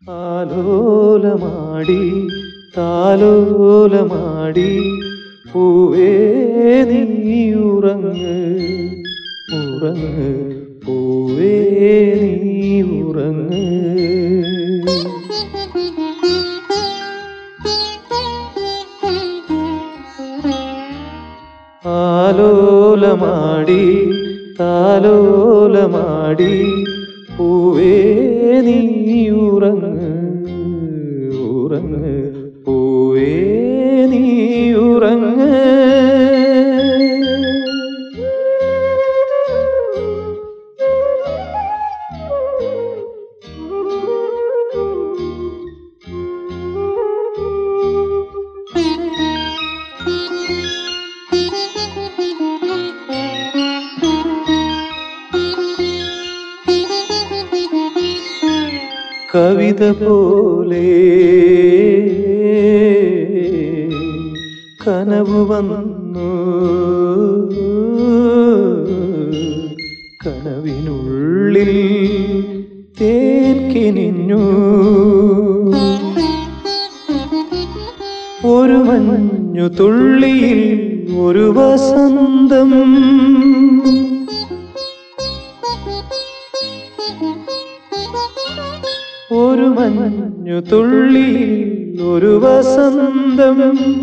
ആലോലമാടി താലോലമാടി പൂവേ നീ ഉറങ്ങ് ഉറങ്ങ് പൂവേ നീ ഉറങ്ങ് ആലോലമാടി താലോലമാടി പൂവേ നീ ഉറങ്ങ് ഉറങ്ങ് പൂവേ നീ ഉറങ്ങ് കവിത പോലെ കനവ് വന്നു കനവിനുള്ളിൽ തേക്കിനിഞ്ഞു ഒരു മഞ്ഞു തുള്ളിയിൽ ഒരു വസന്തം ഒരു മഞ്ഞു തുള്ളിയിൽ ഒരു വസന്തം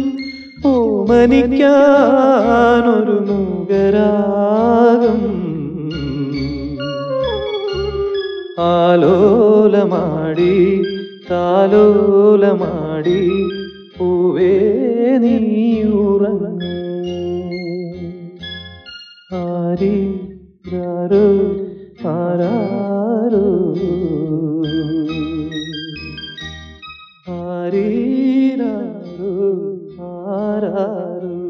ഓമനിക്കാനൊരു മുഖരാഗം ആലോലമാടി താലോലമാടി പൂവേ നീ ഉറങ്ങ് ആരി രാരോ ആരാരോ ആരീരാരോ ആരാരോ